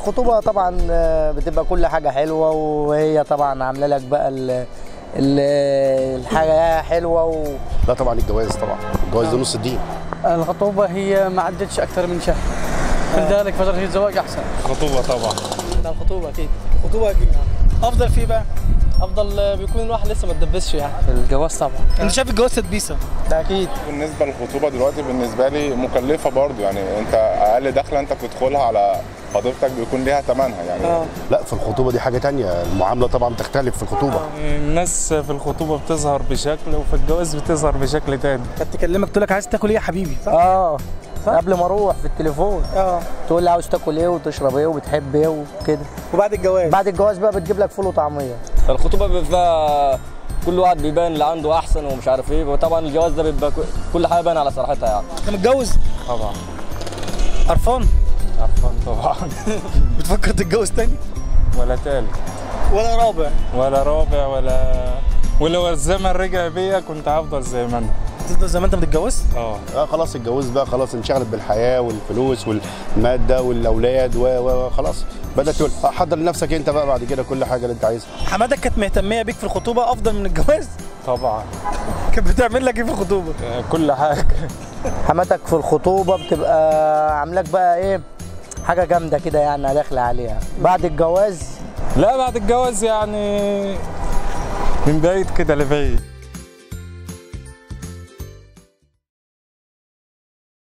الخطوبه طبعا آه، بتبقى كل حاجه حلوه وهي طبعا عامله لك بقى ال ال- الحاجه حلوه و... لا طبعا الجواز طبعا الجواز ده نص الدين الخطوبة هي ما عدتش أكثر من شهر فلذلك فترة الزواج أحسن خطوبة طبعا لا الخطوبة أكيد الخطوبة أكيد أفضل فيه بقى أفضل بيكون الواحد لسه ما تدبسش يعني الجواز طبعا أنت شايف الجواز تدبيسة ده اكيد بالنسبة للخطوبة دلوقتي بالنسبة لي مكلفة برضو يعني انت اقل دخلة انت بتدخلها على خطيبتك بيكون ليها ثمنها يعني اه لا في الخطوبه دي حاجه تانية المعامله طبعا بتختلف في الخطوبه الناس في الخطوبة بتظهر بشكل وفي الجواز بتظهر بشكل تاني كانت تكلمك تقول لك عايز تاكل إيه يا حبيبي صح؟ اه قبل ما اروح في التليفون اه تقول لي عاوز تاكل ايه وتشرب ايه وبتحب ايه وكده وبعد الجواز بعد الجواز بقى بتجيب لك فول وطعميه الخطوبه بيبقى فيها كل واحد بيبان اللي عنده احسن ومش عارف ايه وطبعا الجواز ده بيبقى ك- كل حاجه باينه على صراحتها يعني أنت متجوز طبعا قرفان عفوا طبعا بتفكر تتجوز تاني ولا تالت ولا رابع ولا رابع ولا ولو الزمن رجع بيا كنت هفضل زي ما انا تفضل زي ما أنت متجوز اه اه خلاص الجواز بقى خلاص انشغلت بالحياه والفلوس والماده والاولاد و- و- وخلاص بدات تقول آه، حضر لنفسك انت بقى بعد كده كل حاجه اللي انت عايزها حماتك كانت مهتمية بيك في الخطوبة أفضل من الجواز طبعا كانت بتعمل لك إيه في الخطوبة آه، كل حاجة حماتك في الخطوبه بتبقى عاملاك بقى ايه حاجه جامده كده يعني داخله عليها بعد الجواز لا بعد الجواز يعني من بعيد كده لبعيد